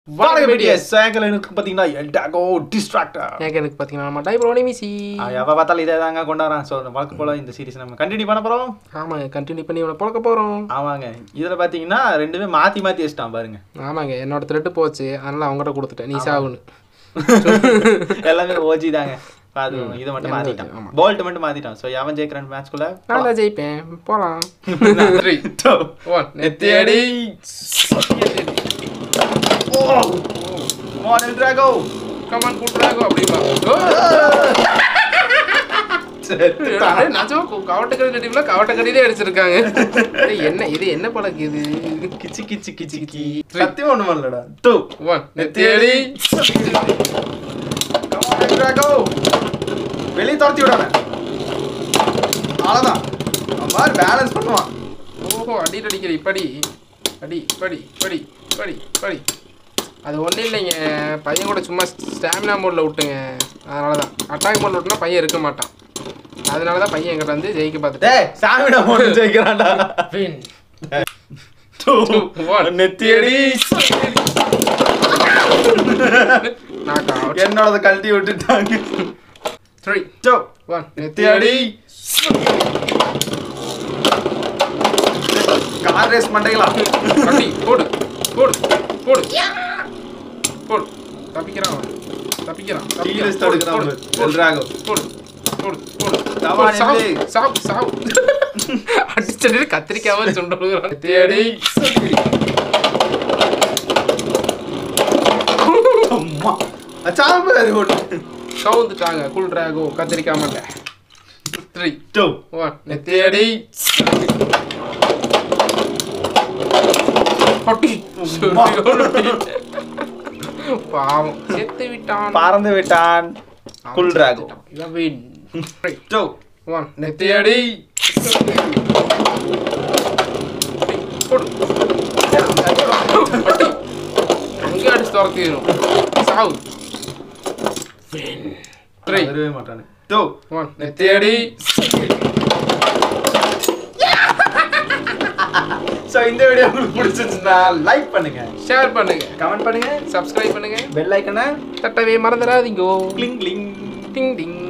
வணக்கம் பிடிஎஸ் சேகல் எனக்கு பார்த்தீங்கன்னா எல்டாகோ டிஸ்ட்ராக்டர் எனக்கு எனக்கு பார்த்தீங்கன்னா நம்ம டைப்ரோனி மிசி எப்போ பார்த்தாலும் இதே தாங்க கொண்டாடுறான் ஸோ வழக்கு போல இந்த சீரிஸ் நம்ம கண்டினியூ பண்ண போகிறோம் ஆமாங்க கண்டினியூ பண்ணி இவனை பொழக்க போகிறோம் ஆமாங்க இதில் பார்த்தீங்கன்னா ரெண்டுமே மாற்றி மாற்றி வச்சிட்டான் பாருங்க ஆமாங்க என்னோட த்ரெட்டு போச்சு அதனால அவங்ககிட்ட கொடுத்துட்டேன் நீ சாவுன்னு எல்லாமே ஓஜி தாங்க அது இதை மட்டும் மாற்றிட்டான் ஆமா. போல்ட் மட்டும் மாற்றிட்டான் ஸோ எவன் ஜெயிக்கிறான் மேட்ச்குள்ள நான் தான் ஜெயிப்பேன் போகலாம் த்ரீ ஒன் நெத்தியடி மாடல் டிராகோ கமான் கூட்டுறாங்க அப்படிமா நிஜம் கவட்டக்கடி டீம்ல கவட்டக்கடியிலே அடிச்சிருக்காங்க ஏய், என்ன இது என்ன பழக்கு இது கிச்சி கிச்சி கிச்சி கிச்சி சத்தியம் ஒன்றும் இல்லடா டூ ஒன் நெத்தியடி டிராகோ வெளியே துரத்தி விடாம அவ்வளோதான் அவன் மாதிரி பேலன்ஸ் பண்ணுவான் ஓஹோ அடி அடிக்கிற இப்படி அடி படி படி படி படி அது ஒன்றும் இல்லைங்க பையன் கூட சும்மா ஸ்டாமினா மோடில் விட்டுங்க அதனால தான் அட்டாக் மோடில் விட்டுனா பையன் இருக்க மாட்டான் அதனால தான் பையன் எங்கிட்ட வந்து ஜெயிக்க பார்த்துட்டேன் டேய் சாமிடா போட்டு ஜெயிக்கிறான்டா வின் டூ one. நெத்தியடி நாக் அவுட் என்னோடத கழட்டி விட்டுட்டாங்க த்ரீ டூ ஒன் நெத்தியடி கார் ரேஸ் பண்றீங்களா அடி போடு போடு போடு போடு தப்பிக்கிறான் அவன். தப்பிக்கிறான் தப்பிக்கிறான். லிஸ்ட் போடு, எடுக்கிறான் போடு, பாரு. போடு, எல்ட்ராகோ. போடு போடு போடு தவா போடு, சாவு, நில்லு. சாவு சாவு அடிச்சது கத்திரிக்காம சுண்டு தேடி அம்மா சாம்பு அது ஓட்டு கவுந்துட்டாங்க குள் டிராகோ கத்திரிக்காம த்ரீ டூ ஒன் நெத்தேடி அடி பாவம் செத்து விட்டான் பறந்து விட்டான் குல் டிராகோ இவன் win. Three, டூ one, நெத்தியடி போடு. அடி. அங்கே அடிச்சு துரத்திடும் சாவு Win. Three, வரவே மாட்டானு டூ one, நெத்தியடி ஸோ இந்த வீடியோ உங்களுக்கு பிடிச்சிருந்துச்சுன்னா லைக் பண்ணுங்க ஷேர் பண்ணுங்க கமெண்ட் பண்ணுங்க சப்ஸ்கிரைப் பண்ணுங்க பெல் ஐக்கனை தட்டவே மறந்துடாதீங்கோ கிளிங் கிளிங் டிங் டிங்